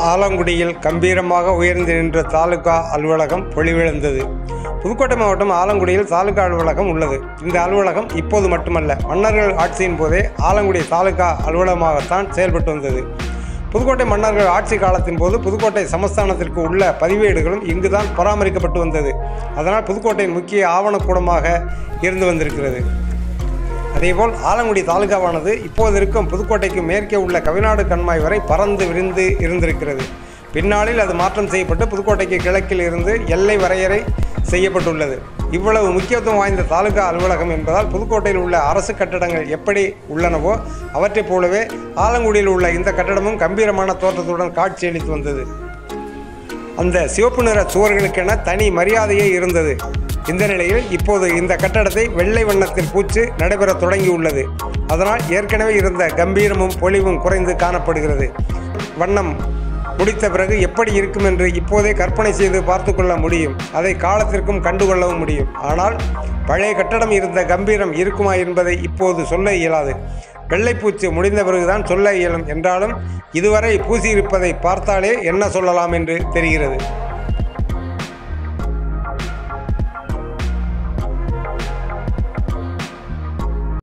ஆலங்குடியில் கம்பீரமாக உயர்ந்து நின்ற தாலுகா அலுவலகம் பொலிவிழந்தது புதுக்கோட்டை மாவட்டம் ஆலங்குடியில் தாலுகா அலுவலகம் உள்ளது இந்த அலுவலகம் இப்போது மட்டுமல்ல மன்னர்கள் ஆட்சியின் போதே ஆலங்குடி தாலுகா அலுவலகமாகத்தான் செயல்பட்டு வந்தது புதுக்கோட்டை மன்னர்கள் ஆட்சி காலத்தின் போது புதுக்கோட்டை சமஸ்தானத்திற்கு உள்ள பதிவேடுகளும் இங்குதான் பராமரிக்கப்பட்டு வந்தது அதனால் புதுக்கோட்டையின் முக்கிய ஆவணக்கூடமாக இருந்து வந்திருக்கிறது அதேபோல் ஆலங்குடி தாலுகாவானது இப்போது இருக்கும் புதுக்கோட்டைக்கு மேற்கே உள்ள கவிநாடு கண்மாய் வரை பறந்து விரிந்து இருந்திருக்கிறது பின்னாளில் அது மாற்றம் செய்யப்பட்டு புதுக்கோட்டைக்கு கிழக்கில் இருந்து எல்லை வரையறை செய்யப்பட்டுள்ளது இவ்வளவு முக்கியத்துவம் வாய்ந்த தாலுகா அலுவலகம் என்பதால் புதுக்கோட்டையில் உள்ள அரசு கட்டடங்கள் எப்படி உள்ளனவோ அவற்றைப் போலவே ஆலங்குடியில் உள்ள இந்த கட்டடமும் கம்பீரமான தோற்றத்துடன் காட்சியளித்து வந்தது அந்த சிவப்பு நிற சுவர்களுக்கென தனி மரியாதையே இருந்தது இந்த நிலையில் இப்போது இந்த கட்டடத்தை வெள்ளை வண்ணத்தில் பூச்சு நடைபெற தொடங்கியுள்ளது அதனால் ஏற்கனவே இருந்த கம்பீரமும் பொலிவும் குறைந்து காணப்படுகிறது வண்ணம் முடித்த பிறகு எப்படி இருக்கும் என்று இப்போதே கற்பனை செய்து பார்த்து கொள்ள முடியும் அதை காலத்திற்கும் கண்டுகொள்ளவும் முடியும் ஆனால் பழைய கட்டடம் இருந்த கம்பீரம் இருக்குமா என்பதை இப்போது சொல்ல இயலாது வெள்ளைப்பூச்சு முடிந்த பிறகுதான் சொல்ல இயலும் என்றாலும் இதுவரை பூசியிருப்பதை பார்த்தாலே என்ன சொல்லலாம் என்று தெரிகிறது